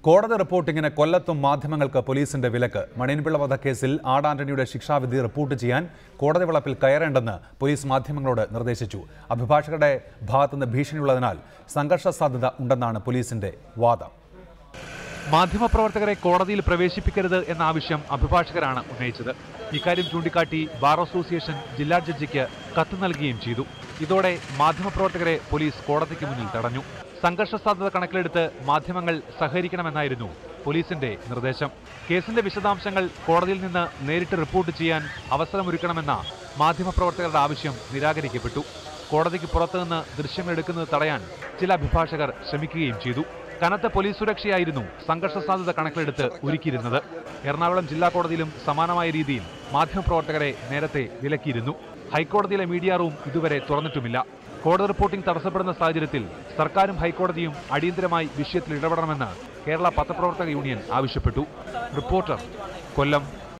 കോടതി റിപ്പോർട്ടിങ്ങിന് കൊല്ലത്തും മാധ്യമങ്ങൾക്ക് പോലീസിന്റെ വിലക്ക് മണിയൻപിള്ള വധക്കേസിൽ ആഡ് ആന്റണിയുടെ ശിക്ഷാവിധി റിപ്പോർട്ട് ചെയ്യാൻ കോടതി വളപ്പിൽ കയറേണ്ടെന്ന് പോലീസ് മാധ്യമങ്ങളോട് നിർദ്ദേശിച്ചു അഭിഭാഷകരുടെ ഭാഗത്തുനിന്ന് ഭീഷണിയുള്ളതിനാൽ സംഘർഷ സാധ്യത ഉണ്ടെന്നാണ് പോലീസിന്റെ വാദം മാധ്യമപ്രവർത്തകരെ കോടതിയിൽ പ്രവേശിപ്പിക്കരുത് എന്ന ആവശ്യം അഭിഭാഷകരാണ് ഉന്നയിച്ചത് ഇക്കാര്യം ചൂണ്ടിക്കാട്ടി ബാർ അസോസിയേഷൻ ജില്ലാ ജഡ്ജിക്ക് കത്ത് നൽകുകയും ചെയ്തു ഇതോടെ മാധ്യമപ്രവർത്തകരെ പോലീസ് കോടതിക്ക് മുന്നിൽ തടഞ്ഞു സംഘർഷ സാധ്യത കണക്കിലെടുത്ത് മാധ്യമങ്ങൾ സഹകരിക്കണമെന്നായിരുന്നു പോലീസിന്റെ നിർദ്ദേശം കേസിന്റെ വിശദാംശങ്ങൾ കോടതിയിൽ നിന്ന് നേരിട്ട് റിപ്പോർട്ട് ചെയ്യാൻ അവസരമൊരുക്കണമെന്ന മാധ്യമപ്രവർത്തകരുടെ ആവശ്യം നിരാകരിക്കപ്പെട്ടു കോടതിക്ക് പുറത്തുനിന്ന് ദൃശ്യങ്ങൾ എടുക്കുന്നത് തടയാൻ ചില അഭിഭാഷകർ ശ്രമിക്കുകയും ചെയ്തു കനത്ത പോലീസ് സുരക്ഷയായിരുന്നു സംഘർഷ സാധ്യത കണക്കിലെടുത്ത് ഒരുക്കിയിരുന്നത് എറണാകുളം ജില്ലാ കോടതിയിലും സമാനമായ രീതിയിൽ മാധ്യമപ്രവർത്തകരെ നേരത്തെ വിലക്കിയിരുന്നു ഹൈക്കോടതിയിലെ മീഡിയ റൂം ഇതുവരെ തുറന്നിട്ടുമില്ല കോടതി റിപ്പോർട്ടിംഗ് തടസ്സപ്പെടുന്ന സാഹചര്യത്തിൽ സർക്കാരും ഹൈക്കോടതിയും അടിയന്തരമായി വിഷയത്തിൽ ഇടപെടണമെന്ന് കേരള പത്രപ്രവർത്തക യൂണിയൻ ആവശ്യപ്പെട്ടു റിപ്പോർട്ടർ കൊല്ലം